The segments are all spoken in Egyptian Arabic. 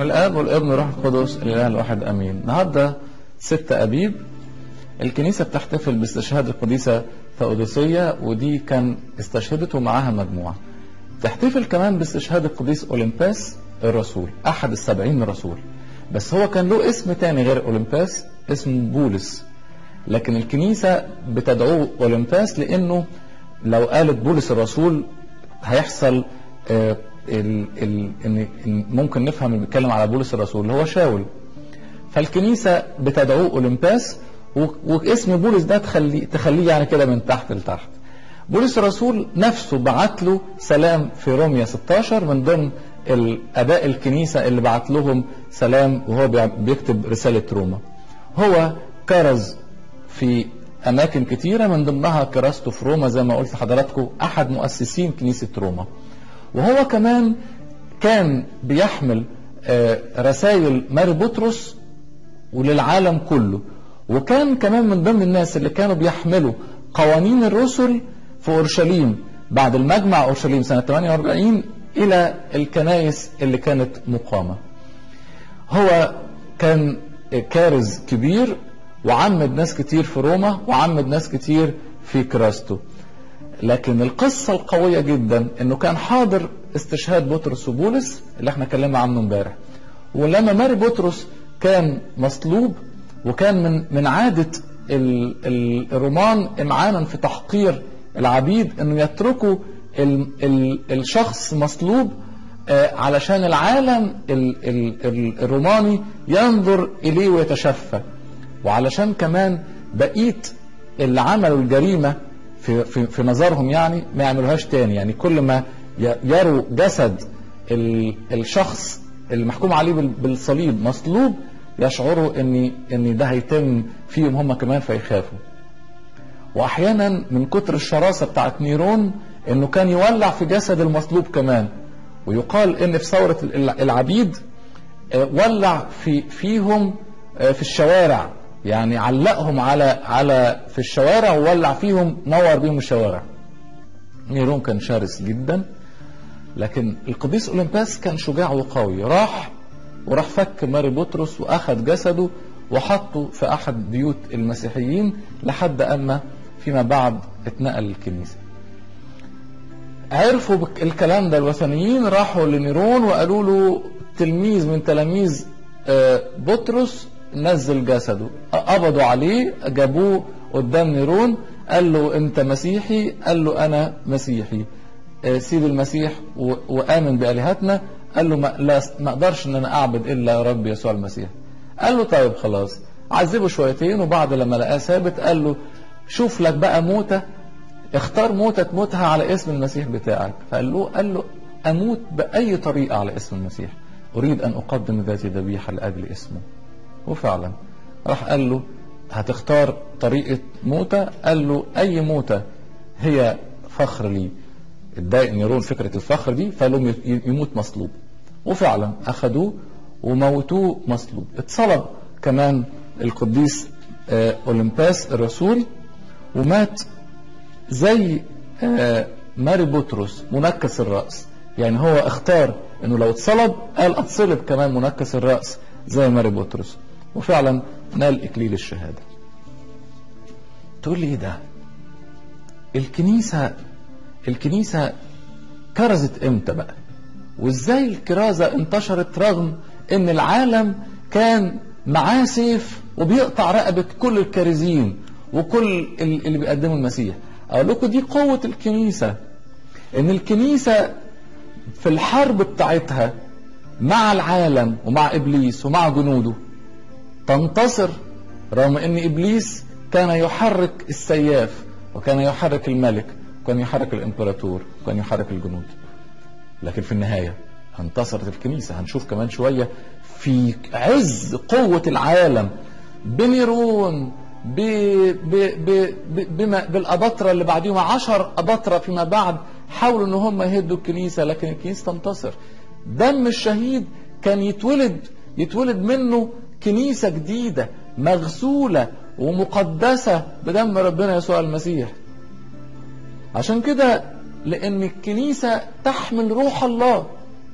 الاب والابن والروح القدس الاله الواحد امين النهارده 6 ابيب الكنيسه بتحتفل باستشهاد القديسه ثؤدوسيه ودي كان استشهدت ومعاها مجموعه تحتفل كمان باستشهاد القديس اولمباس الرسول احد السبعين رسول بس هو كان له اسم تاني غير اولمباس اسمه بولس لكن الكنيسه بتدعوه اولمباس لانه لو قالت بولس الرسول هيحصل آه ال ال إن إن ممكن نفهم اللي بيتكلم على بولس الرسول اللي هو شاول فالكنيسه بتدعوه اولمباس و- واسم بولس ده تخليه تخليه يعني كده من تحت لتحت بولس الرسول نفسه بعت له سلام في روميا 16 من ضمن الاباء الكنيسه اللي بعت لهم سلام وهو بيع- بيكتب رساله روما هو كرز في اماكن كتيره من ضمنها كراسته في روما زي ما قلت لحضراتكم احد مؤسسين كنيسه روما وهو كمان كان بيحمل آه، رسائل ماري بطرس وللعالم كله وكان كمان من ضمن الناس اللي كانوا بيحملوا قوانين الرسل في اورشليم بعد المجمع اورشليم سنه 48 الى الكنائس اللي كانت مقامه. هو كان كارز كبير وعمد ناس كتير في روما وعمد ناس كتير في كراسته. لكن القصة القوية جدا انه كان حاضر استشهاد بطرس وبولس اللي احنا اتكلمنا عنه امبارح ولما ماري بطرس كان مصلوب وكان من من عادة ال- ال- الرومان امعانا في تحقير العبيد انه يتركوا ال ال الشخص مصلوب آه، علشان العالم ال ال ال الروماني ينظر اليه ويتشفى وعلشان كمان بقيه اللي عملوا الجريمه في في في نظرهم يعني ما يعملوهاش تاني يعني كل ما ي- يروا جسد ال- الشخص اللي محكوم عليه بال- بالصليب مصلوب يشعروا ان ان ده هيتم فيهم هم كمان فيخافوا واحيانا من كتر الشراسه بتاعت نيرون انه كان يولع في جسد المصلوب كمان ويقال ان في ثوره ال- العبيد آه، ولع في فيهم آه، في الشوارع يعني علقهم على على في الشوارع وولع فيهم نور بيهم الشوارع نيرون كان شرس جدا لكن القديس اولمباس كان شجاع وقوي راح وراح فك ماري بطرس واخذ جسده وحطه في احد بيوت المسيحيين لحد اما فيما بعد اتنقل للكنيسه عرفوا بك- الكلام ده الوثنيين راحوا لنيرون وقالوا له تلميذ من تلاميذ آه، بطرس نزل جسده قبضوا عليه جابوه قدام نيرون قال له انت مسيحي قال له انا مسيحي آه، سيب المسيح و- وامن بالهتنا قال له ما لا ما اقدرش ان انا اعبد الا رب يسوع المسيح قال له طيب خلاص عذبه شويتين وبعد لما لقاه ثابت قال له شوف لك بقى موته اختار موتة تموتها على اسم المسيح بتاعك فقال له قال له اموت باي طريقه على اسم المسيح اريد ان اقدم ذاتي ذبيحه لاجل اسمه وفعلا راح قال له هتختار طريقه موتة قال له اي موتة هي فخر لي اتضايق نيرون فكره الفخر دي فقال لهم يموت مصلوب وفعلا اخذوه وموتوه مصلوب اتصلب كمان القديس آه، اولمباس الرسول ومات زي آه، ماري بطرس منكس الرأس يعني هو اختار انه لو اتصلب قال اتصلب كمان منكس الرأس زي ماري بطرس وفعلا نال اكليل الشهادة تقول لي ايه ده الكنيسة الكنيسة كرزت امتى بقى وازاي الكرازة انتشرت رغم ان العالم كان معاه سيف وبيقطع رقبة كل الكارزين وكل ال- اللي بيقدموا المسيح اقول لكم دي قوة الكنيسة ان الكنيسة في الحرب بتاعتها مع العالم ومع ابليس ومع جنوده تنتصر رغم ان ابليس كان يحرك السياف وكان يحرك الملك وكان يحرك الامبراطور وكان يحرك الجنود لكن في النهايه انتصرت الكنيسه هنشوف كمان شويه في عز قوه العالم بنيرون ب... ب... ب... ب... بما... بالاباطره اللي بعديهم عشر اباطره فيما بعد حاولوا ان هم يهدوا الكنيسه لكن الكنيسه تنتصر دم الشهيد كان يتولد يتولد منه كنيسه جديده مغسوله ومقدسه بدم ربنا يسوع المسيح عشان كده لان الكنيسه تحمل روح الله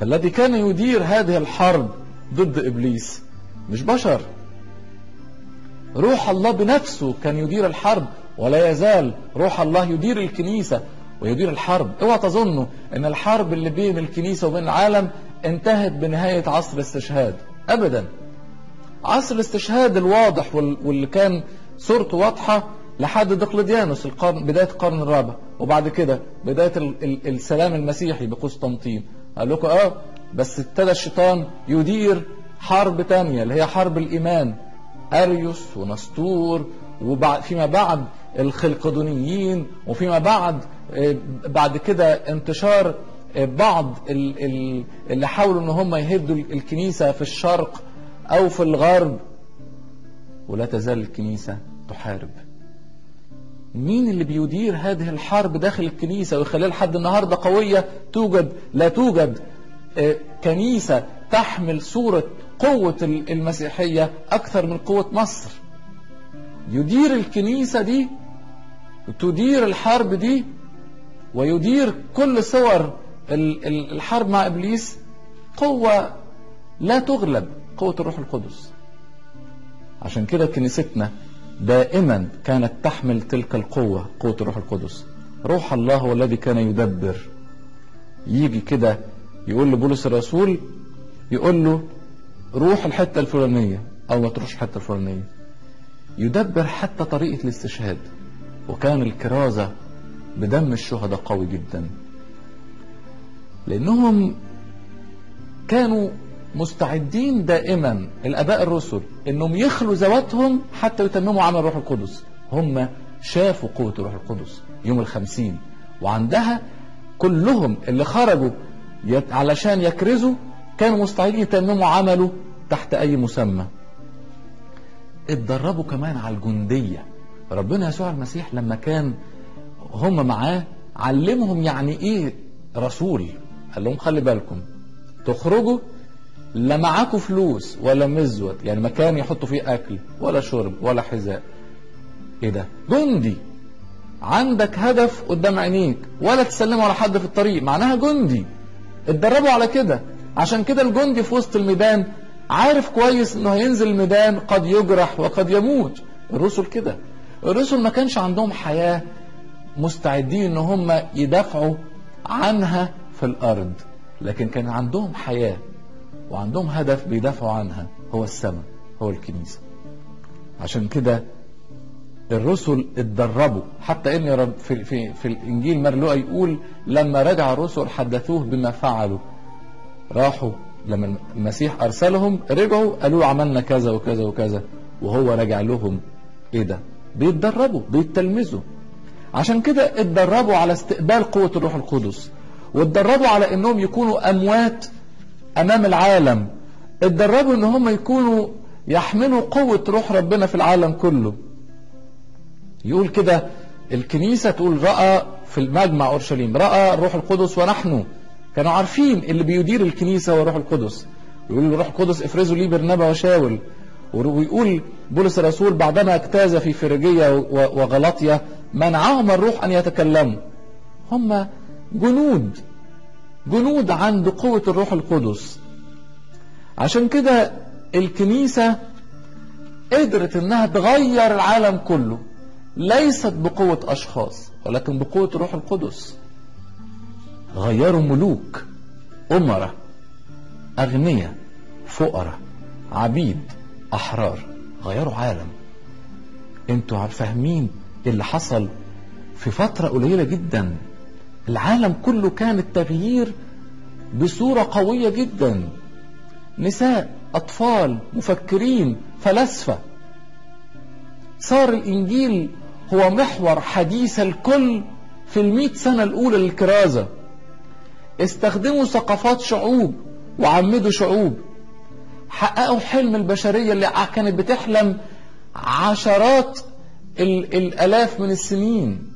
فالذي كان يدير هذه الحرب ضد ابليس مش بشر روح الله بنفسه كان يدير الحرب ولا يزال روح الله يدير الكنيسة ويدير الحرب اوعى تظنوا ان الحرب اللي بين الكنيسة وبين العالم انتهت بنهاية عصر الاستشهاد ابدا عصر الاستشهاد الواضح واللي كان صورته واضحة لحد دقلديانوس القرن بداية القرن الرابع وبعد كده بداية السلام المسيحي بقسطنطين قال لكم اه بس ابتدى الشيطان يدير حرب تانية اللي هي حرب الإيمان أريوس ونسطور وبعد فيما بعد الخلقدونيين وفيما بعد بعد كده انتشار بعض اللي حاولوا ان هم يهدوا الكنيسة في الشرق او في الغرب ولا تزال الكنيسة تحارب مين اللي بيدير هذه الحرب داخل الكنيسة ويخليها لحد النهاردة قوية توجد لا توجد كنيسة تحمل صورة قوة المسيحية أكثر من قوة مصر يدير الكنيسة دي تدير الحرب دي ويدير كل صور الحرب مع إبليس قوة لا تغلب قوة الروح القدس عشان كده كنيستنا دائما كانت تحمل تلك القوة قوة الروح القدس روح الله هو الذي كان يدبر يجي كده يقول لبولس الرسول يقول له روح الحتة الفلانية أو ما تروحش الحتة الفلانية يدبر حتى طريقة الاستشهاد وكان الكرازة بدم الشهداء قوي جدا لأنهم كانوا مستعدين دائما الاباء الرسل انهم يخلوا ذواتهم حتى يتمموا عمل الروح القدس هم شافوا قوة الروح القدس يوم الخمسين وعندها كلهم اللي خرجوا يت... علشان يكرزوا كانوا مستعدين يتمموا عمله تحت اي مسمى اتدربوا كمان على الجندية ربنا يسوع المسيح لما كان هم معاه علمهم يعني ايه رسول قال لهم خلي بالكم تخرجوا لا معاكوا فلوس ولا مزود يعني مكان يحطوا فيه اكل ولا شرب ولا حذاء ايه ده جندي عندك هدف قدام عينيك ولا تسلموا على حد في الطريق معناها جندي اتدربوا على كده عشان كده الجندي في وسط الميدان عارف كويس انه هينزل الميدان قد يجرح وقد يموت الرسل كده الرسل ما كانش عندهم حياة مستعدين ان هم يدافعوا عنها في الارض لكن كان عندهم حياه وعندهم هدف بيدافعوا عنها هو السماء هو الكنيسة عشان كده الرسل اتدربوا حتى ان رب في, في, في الانجيل مرلوقا يقول لما رجع الرسل حدثوه بما فعلوا راحوا لما المسيح ارسلهم رجعوا قالوا له عملنا كذا وكذا وكذا وهو رجع لهم ايه ده بيتدربوا بيتلمذوا عشان كده اتدربوا على استقبال قوة الروح القدس واتدربوا على انهم يكونوا اموات امام العالم اتدربوا ان هم يكونوا يحملوا قوة روح ربنا في العالم كله يقول كده الكنيسة تقول رأى في المجمع أورشليم رأى الروح القدس ونحن كانوا عارفين اللي بيدير الكنيسة هو الروح القدس يقول الروح القدس افرزوا لي برنابا وشاول ويقول بولس الرسول بعدما اجتاز في فريجية وغلطية منعهم الروح أن يتكلموا هم جنود جنود عند قوة الروح القدس عشان كده الكنيسة قدرت انها تغير العالم كله ليست بقوة اشخاص ولكن بقوة الروح القدس غيروا ملوك امراء اغنياء فقراء عبيد احرار غيروا عالم انتوا فاهمين اللي حصل في فترة قليلة جدا العالم كله كان التغيير بصورة قوية جدا نساء أطفال مفكرين فلاسفة صار الإنجيل هو محور حديث الكل في المئة سنة الأولى للكرازة استخدموا ثقافات شعوب وعمدوا شعوب حققوا حلم البشرية اللي كانت بتحلم عشرات الآلاف من السنين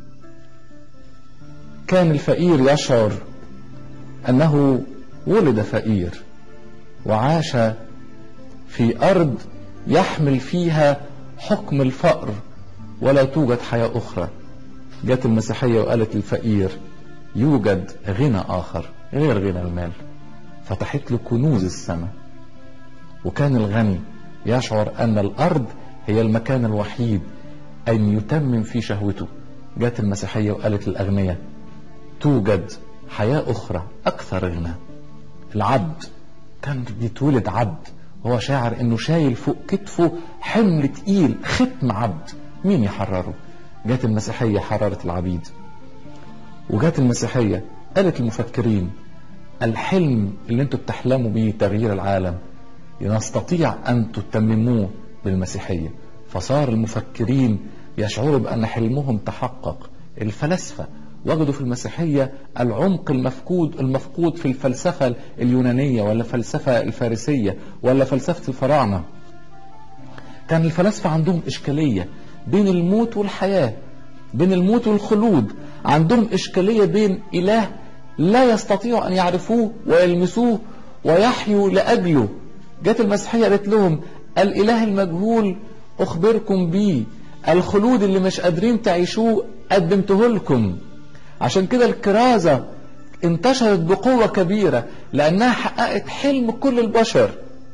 كان الفقير يشعر أنه ولد فقير وعاش في أرض يحمل فيها حكم الفقر ولا توجد حياة أخرى جت المسيحية وقالت للفقير يوجد غنى آخر غير غنى المال فتحت له كنوز السماء وكان الغني يشعر أن الأرض هي المكان الوحيد أن يتمم فيه شهوته جاءت المسيحية وقالت للأغنياء توجد حياة أخرى أكثر غنى العبد كان بيتولد عبد وهو شاعر انه شايل فوق كتفه حمل تقيل ختم عبد مين يحرره جات المسيحية حررت العبيد وجات المسيحية قالت المفكرين الحلم اللي انتوا بتحلموا بيه تغيير العالم نستطيع ان تتمموه بالمسيحية فصار المفكرين يشعروا بان حلمهم تحقق الفلاسفة وجدوا في المسيحية العمق المفقود المفقود في الفلسفة اليونانية ولا الفلسفة الفارسية ولا فلسفة الفراعنة كان الفلاسفة عندهم إشكالية بين الموت والحياة بين الموت والخلود عندهم إشكالية بين إله لا يستطيعوا أن يعرفوه ويلمسوه ويحيوا لأجله جت المسيحية قالت لهم الإله المجهول أخبركم بيه الخلود اللي مش قادرين تعيشوه قدمته لكم عشان كده الكرازة انتشرت بقوة كبيرة لأنها حققت حلم كل البشر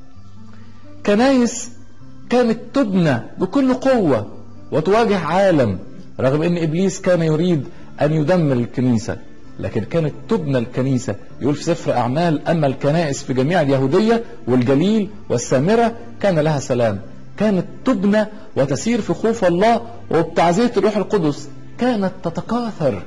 كنايس كانت تبنى بكل قوة وتواجه عالم رغم ان ابليس كان يريد ان يدمر الكنيسة لكن كانت تبنى الكنيسة يقول في سفر اعمال اما الكنائس في جميع اليهودية والجليل والسامرة كان لها سلام كانت تبنى وتسير في خوف الله وبتعزية الروح القدس كانت تتكاثر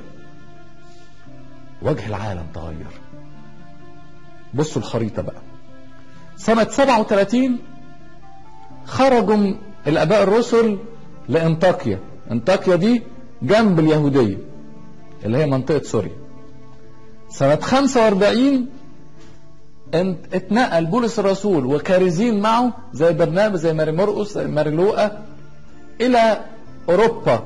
وجه العالم تغير بصوا الخريطة بقى سنة 37 خرجوا الآباء الرسل لإنطاكيا انطاكيا دي جنب اليهودية اللي هي منطقة سوريا سنة 45 اتنقل بولس الرسول وكارزين معه زي برنابا زي ماري مرقس زي ماري لوقا إلى أوروبا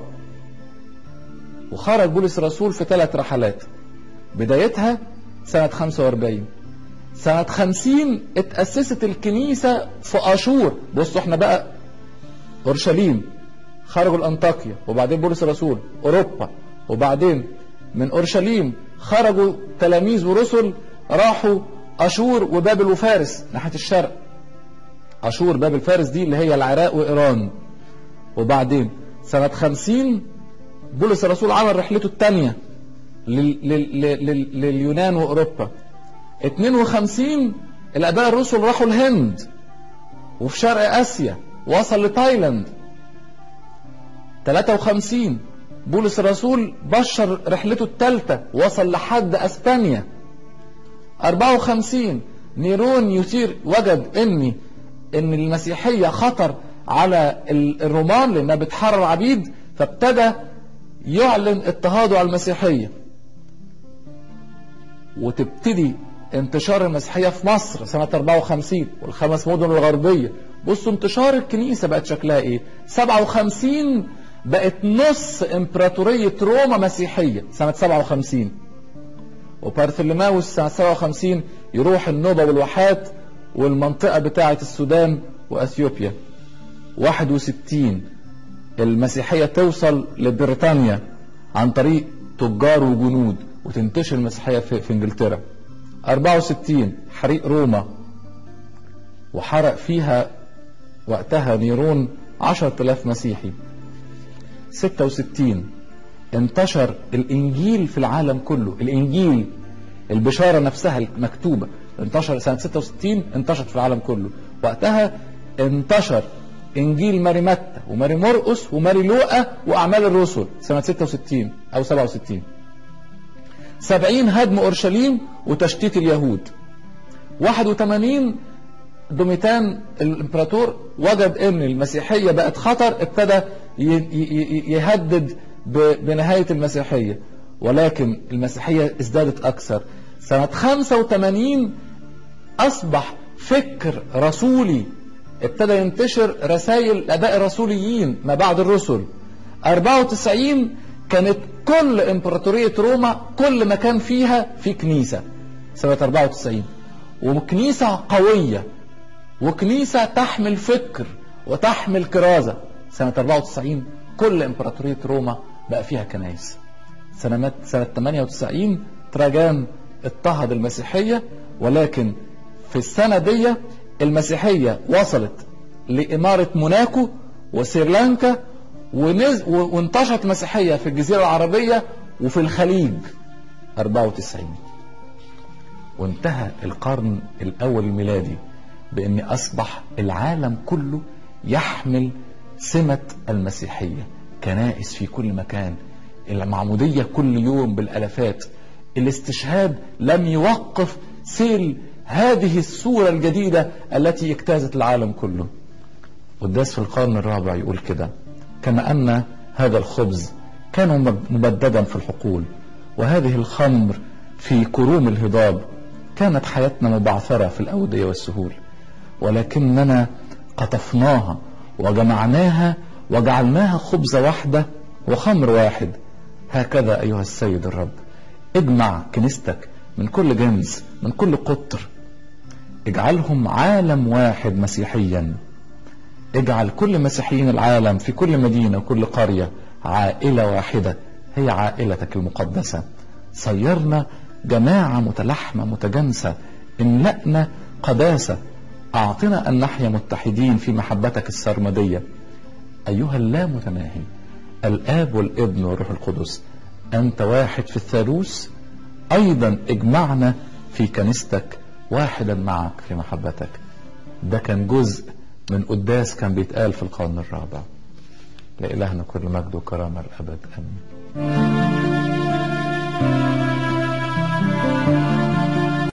وخرج بولس الرسول في ثلاث رحلات بدايتها سنة 45 سنة 50 اتأسست الكنيسة في أشور بصوا احنا بقى أورشليم خرجوا لأنطاكيا وبعدين بولس الرسول أوروبا وبعدين من أورشليم خرجوا تلاميذ ورسل راحوا أشور وبابل وفارس ناحية الشرق أشور بابل فارس دي اللي هي العراق وإيران وبعدين سنة 50 بولس الرسول عمل رحلته الثانية لليونان وأوروبا 52 الآباء الرسل راحوا الهند وفي شرق آسيا وصل لتايلاند 53 بولس الرسول بشر رحلته الثالثة وصل لحد اسبانيا 54 نيرون يثير وجد ان ان المسيحية خطر على الرومان لانها بتحرر عبيد فابتدى يعلن اضطهاده على المسيحية وتبتدي انتشار المسيحية في مصر سنة 54 والخمس مدن الغربية بصوا انتشار الكنيسة بقت شكلها ايه 57 بقت نص امبراطورية روما مسيحية سنة 57 وبارثلماوس سنة 57 يروح النوبة والواحات والمنطقة بتاعة السودان وأثيوبيا 61 المسيحية توصل لبريطانيا عن طريق تجار وجنود وتنتشر المسيحية في, في انجلترا 64 حريق روما وحرق فيها وقتها نيرون 10000 مسيحي 66 انتشر الانجيل في العالم كله الانجيل البشارة نفسها المكتوبة انتشر سنة 66 انتشرت في العالم كله وقتها انتشر انجيل ماري متى وماري مرقس وماري لوقا واعمال الرسل سنة 66 او 67 70 هدم اورشليم وتشتيت اليهود 81 دوميتان الامبراطور وجد ان المسيحية بقت خطر ابتدى يهدد بنهاية المسيحية ولكن المسيحية ازدادت اكثر سنة 85 اصبح فكر رسولي ابتدى ينتشر رسائل الاباء الرسوليين ما بعد الرسل 94 كانت كل امبراطورية روما كل مكان فيها في كنيسة سنة 94 وكنيسة قوية وكنيسة تحمل فكر وتحمل كرازة سنة 94 كل امبراطورية روما بقى فيها كنايس سنة سنة 98 تراجان اضطهد المسيحية ولكن في السنة دي المسيحية وصلت لإمارة موناكو وسريلانكا ونز... و- وانتشرت المسيحية في الجزيرة العربية وفي الخليج 94 وانتهى القرن الأول الميلادي بأن أصبح العالم كله يحمل سمة المسيحية كنائس في كل مكان المعمودية كل يوم بالألفات الاستشهاد لم يوقف سيل هذه الصورة الجديدة التي اجتازت العالم كله قداس في القرن الرابع يقول كده كما أن هذا الخبز كان مب- مبددا في الحقول وهذه الخمر في كروم الهضاب كانت حياتنا مبعثرة في الأودية والسهول ولكننا قطفناها وجمعناها وجعلناها خبزة واحدة وخمر واحد هكذا أيها السيد الرب اجمع كنيستك من كل جنس من كل قطر اجعلهم عالم واحد مسيحيا اجعل كل مسيحيين العالم في كل مدينة وكل قرية عائلة واحدة هي عائلتك المقدسة صيرنا جماعة متلحمة متجانسة املأنا قداسة أعطنا أن نحيا متحدين في محبتك السرمدية أيها اللامتناهي الآب والابن والروح القدس أنت واحد في الثالوث أيضا اجمعنا في كنيستك واحدا معك في محبتك ده كان جزء من قداس كان بيتقال في القرن الرابع لإلهنا كل مجد وكرامة الأبد آمين